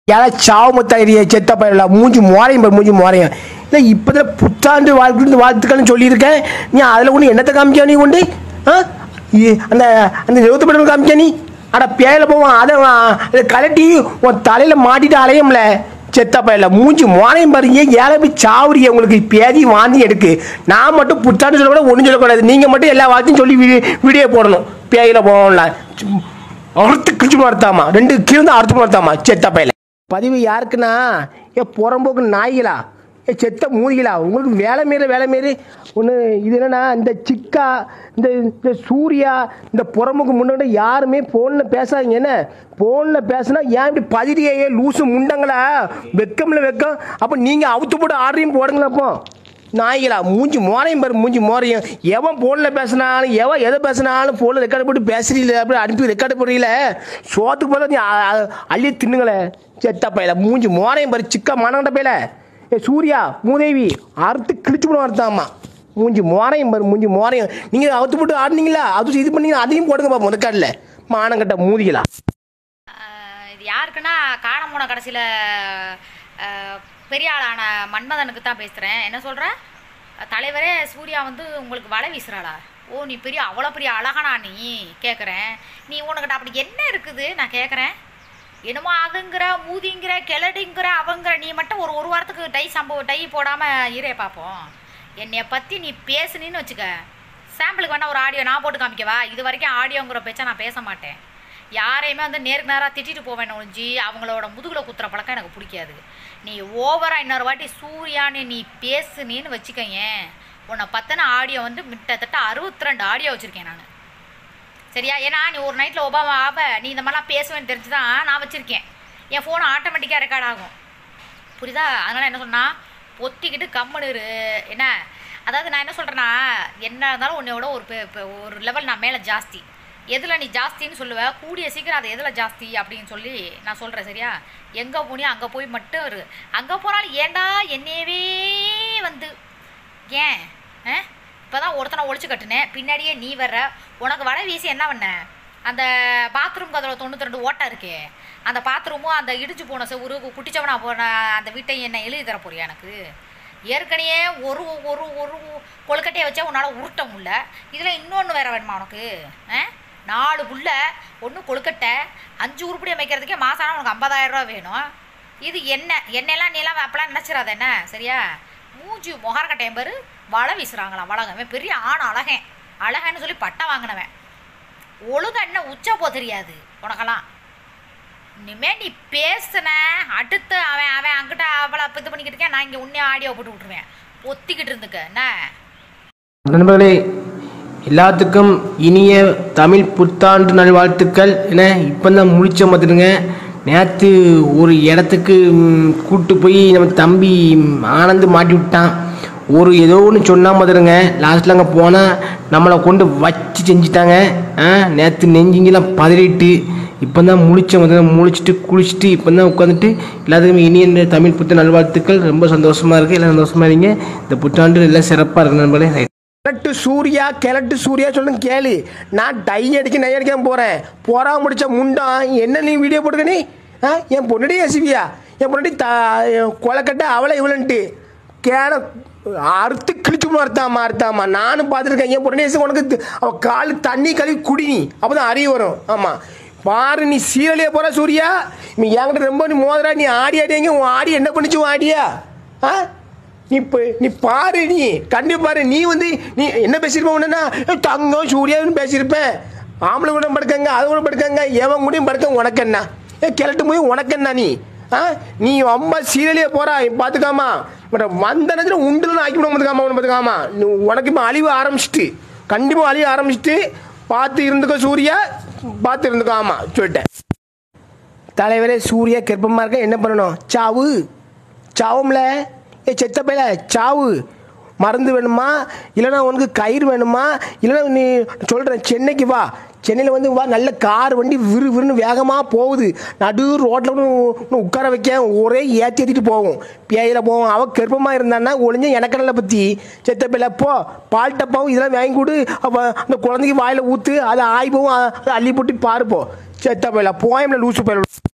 யாரா சாவு முத்தாயிரிய செத்த பயிரல மூஞ்சி மோரையும் பாரு மூஞ்சி மோரையும் இல்லை இப்போதான் புத்தாண்டு வாழ்க்கை வாழ்த்துக்கள்னு சொல்லியிருக்கேன் நீ அதில் கொண்டு என்னத்தை காமிக்க நீ கொண்டு ஆ இ- அந்த அந்த எழுத்து படம் காமிக்க நீ அட பேயில போவான் அதை வா- அதை கலட்டி உன் தலையில் மாட்டிட்டு அலையும்ல செத்த பயிரல மூஞ்சி மோரையும் பாருங்க ஏழை போய் சாவுறிய உங்களுக்கு பேதி வாந்தி எடுக்கு நான் மட்டும் புத்தாண்டு சொல்லக்கூடாது ஒன்றும் சொல்லக்கூடாது நீங்கள் மட்டும் எல்லா வார்த்தையும் சொல்லி வீடியோ வீடியோ போடணும் பேயில போவோம்ல அறுத்து கிழிச்சு நடத்தாமா ரெண்டு கீழே அறுத்து நடத்தாமா செத்த பையில பதிவு யாருக்குன்னா ஏ புறம்போக்கு நாய்களா ஏ செத்த மூலிகளா உங்களுக்கு வேலை மீற வேலை மீறி ஒன்று இது என்னன்னா இந்த சிக்கா இந்த இந்த சூர்யா இந்த புறம்போக்கு முன்னாடி யாருமே ஃபோனில் பேசாதீங்க என்ன ஃபோனில் பேசுனா ஏன் இப்படி பதிரியே லூசு முண்டங்களா வெக்கம்ல வெக்கம் அப்போ நீங்கள் அவுத்து போட்டு ஆர்டரையும் போடுங்களா அப்போ நாய்களா மூஞ்சி மோரையும் பாரு மூஞ்சி மோரையும் எவன் ஃபோனில் பேசினாலும் எவன் எதை பேசினாலும் ஃபோனில் ரெக்கார்டு போட்டு பேசுறீல அப்படி அனுப்பி ரெக்கார்டு போடுறீல சோத்துக்கு போல நீ அ- அ- அள்ளி தின்னுங்களே செத்த பையல மூஞ்சி மோரையும் பாரு சிக்கா மனகண்ட பையல ஏ சூர்யா மூதேவி அறுத்து கிழிச்சு போட அறுத்தாமா மூஞ்சி மோரையும் பாரு மூஞ்சி மோரையும் நீங்கள் அவுத்து போட்டு ஆடுனீங்களா அது இது பண்ணீங்க அதையும் போடுங்க பாப்போம் ரெக்கார்டில் மானங்கட்ட மூதிகளா ஆஹ் இது யாருக்குன்னா காணமூன கடைசியில் பெரிய ஆளான மன்மதனுக்கு தான் பேசுகிறேன் என்ன சொல்கிற தலைவரே சூர்யா வந்து உங்களுக்கு வலை வீசுறாளா ஓ நீ பெரிய அவ்வளோ பெரிய அழகானா நீ கேட்குறேன் நீ உனக்கிட்ட அப்படி என்ன இருக்குது நான் கேட்குறேன் என்னமோ அதுங்கிற மூதிங்கிற கிளடிங்கிற அவங்கிற நீ மட்டும் ஒரு ஒரு வாரத்துக்கு டை சம்பவம் டை போடாமல் இரே பார்ப்போம் என்னைய பற்றி நீ பேசுனீன்னு வச்சுக்க சாம்பிளுக்கு வேணா ஒரு ஆடியோ நான் போட்டு காமிக்கவா இது வரைக்கும் ஆடியோங்கிற பேச்சை நான் பேச மாட்டேன் யாரையுமே வந்து நேருக்கு நேராக திட்டிட்டு போவேன் ஒழிஞ்சு அவங்களோட முதுகில் குத்துற பழக்கம் எனக்கு பிடிக்காது நீ ஓவராக இன்னொரு வாட்டி சூர்யான்னு நீ பேசுனேன்னு வச்சுக்கயேன் உன்னை பற்றின ஆடியோ வந்து கிட்டத்தட்ட அறுபத்தி ரெண்டு ஆடியோ வச்சுருக்கேன் நான் சரியா ஏன்னா நீ ஒரு நைட்டில் ஒபாமா ஆவ நீ இந்த மாதிரிலாம் பேசுவேன்னு தெரிஞ்சு தான் நான் வச்சுருக்கேன் என் ஃபோன் ஆட்டோமேட்டிக்காக ரெக்கார்ட் ஆகும் புரியுதா அதனால் என்ன சொன்னா பொத்திக்கிட்டு கம்முனு இரு என்ன அதாவது நான் என்ன சொல்கிறேன்னா என்ன இருந்தாலும் உன்னையோட ஒரு பெ- பெ- ஒரு லெவல் நான் மேலே ஜாஸ்தி எதில் நீ ஜாஸ்தின்னு சொல்லுவ கூடிய சீக்கிரம் அது எதில் ஜாஸ்தி அப்படின்னு சொல்லி நான் சொல்கிறேன் சரியா எங்கே போனியோ அங்கே போய் மட்டும் இரு அங்கே போனாலும் ஏன்டா என்னையவே வந்து ஏன் ஆ இப்போ தான் ஒருத்தனை ஒழிச்சு கட்டுனேன் பின்னாடியே நீ வர்ற உனக்கு வலை வீசி என்ன பண்ண அந்த பாத்ரூம் கதவுல தொண்ணூற்றி ரெண்டு ஓட்டை இருக்கே அந்த பாத்ரூமும் அந்த இடிச்சு போன செவுரு குட்டிச்சவனா போன அந்த வீட்டையும் என்ன எழுதி தர போறியா எனக்கு ஏற்கனவே ஒரு ஒரு ஒரு கொழுக்கட்டையை வச்சா உன்னால் உருட்ட முடியல இதில் இன்னொன்று வேற வேணுமா உனக்கு ஆ நாலு புள்ள ஒன்று கொழுக்கட்டை அஞ்சு உருப்படி அமைக்கிறதுக்கே மாதம் ஆனால் உனக்கு 50000 ரூபா வேணும் இது என்ன என்னெல்லாம் நீலாம் அப்பெல்லாம் நினச்சிடாத என்ன சரியா மூஞ்சி முகரக்கட்டையன் பேர் வலை வீசுகிறாங்களாம் வளகவன் பெரிய ஆண் அழகன் அழகன்னு சொல்லி பட்டம் வாங்கினவன் ஒழுங்கா என்ன உச்ச போ தெரியாது உனக்கெல்லாம் இனிமே நீ பேசுன அடுத்து அவன் அவன் அங்கிட்ட அவளை இது பண்ணிக்கிட்டு இருக்கேன் நான் இங்கே உன்னைய ஆடியோ போட்டு விட்ருவேன் ஒத்திக்கிட்டு இருந்துக்க என்ன நண்பர்களே எல்லாத்துக்கும் இனிய தமிழ் புத்தாண்டு நல்வாழ்த்துக்கள் என்ன இப்போ தான் முழிச்ச பார்த்துடுங்க நேற்று ஒரு இடத்துக்கு ம், கூட்டு போய் நம்ம தம்பி ம், ஆனந்து மாட்டி விட்டான் ஒரு ஏதோ ஒன்று சொன்னால் பார்த்துடுங்க லாஸ்ட்டில் அங்கே போனால் நம்மளை கொண்டு வச்சு செஞ்சுட்டாங்க ஆ நேற்று நெஞ்சிங்கெல்லாம் பதறிட்டு இப்போ தான் முழிச்ச முதல்ல முழிச்சிட்டு குளிச்சுட்டு இப்போ தான் உட்காந்துட்டு எல்லாத்துக்குமே இனிய இந்த தமிழ் புத்தாண்டு நல்வாழ்த்துக்கள் ரொம்ப சந்தோஷமாக இருக்குது எல்லாம் சந்தோஷமாக இருங்க இந்த புத்தாண்டு எல்லாம் சிறப்பாக இருக்கு நண்பர்களே கிழட்டு சூர்யா கிழட்டு சூர்யா சொல்லுங்க கேளு நான் டை அடிக்க நை அடிக்க போகிறேன் போறா முடிச்ச முண்டம் என்ன நீ வீடியோ போட்டுக்க நீ ஆ என் பொண்ணடி எசிவியா என் பொண்ணடி த கொலைக்கட்ட அவளை இவளன்ட்டு கேன அறுத்து கிழிச்சு அறுத்தாமா அறுத்தாமா நானும் பார்த்துருக்கேன் என் பொண்ணடி எசி உனக்கு தி- அவ கால் தண்ணி கழுவி குடி நீ அப்போ தான் அறிவு வரும் ஆமாம் பாரு நீ சீரழிய போகிற சூர்யா நீ என்கிட்ட ரொம்ப நீ மோதுறா நீ ஆடி ஆடியங்க உன் ஆடி என்ன பண்ணிச்சு உன் ஆடியா ஆ நீ இப்போ நீ பாரு நீ கண்டு பாரு நீ வந்து நீ என்ன பேசியிருப்ப உடனே தங்கம் சூர்யான்னு பேசியிருப்பேன் ஆம்பளை கூட படுக்கங்க அது கூட படுக்கங்க எவன் கூடயும் படுக்க உனக்கு என்ன ஏ கிளட்டும் போய் உனக்கு என்ன நீ ஆ நீ அம்மா சீரழிய போறா பார்த்துக்காமா பட் வந்த நேரத்தில் உண்டுல ஆக்கி விட பார்த்துக்காமா ஒன்று பார்த்துக்காமா நீ உனக்கு இப்போ அழிவு ஆரம்பிச்சிட்டு கண்டிப்பாக அழிவு ஆரம்பிச்சிட்டு பார்த்து இருந்துக்கோ சூர்யா பார்த்து இருந்துக்கோ ஆமாம் சொல்லிட்டேன் தலைவரே சூர்யா கர்ப்பமாக இருக்க என்ன பண்ணணும் சாவு சாவும்ல ஏ செத்த பையல சாவு மருந்து வேணுமா இல்லைன்னா உனக்கு கயிறு வேணுமா இல்லைன்னா நீ சொல்கிறேன் சென்னைக்கு வா சென்னையில் வந்து வா நல்ல கார் வண்டி விறு விறுன்னு வேகமாக போகுது நடு ரோட்டில் உட்கார வைக்க ஒரே ஏற்றி ஏற்றிட்டு போகும் பேயில போவோம் அவள் கர்ப்பமாக இருந்தான்னா ஒளிஞ்ச எனக்கடலை பற்றி செத்த பிள்ளை போ பால் டப்பாவும் இதெல்லாம் வாங்கி கொடு அப்போ அந்த குழந்தைக்கு வாயில் ஊற்று அதை ஆய் போவும் அதை அள்ளி போட்டு பாருப்போ செத்த பிள்ளை போயம்ல லூசு பயில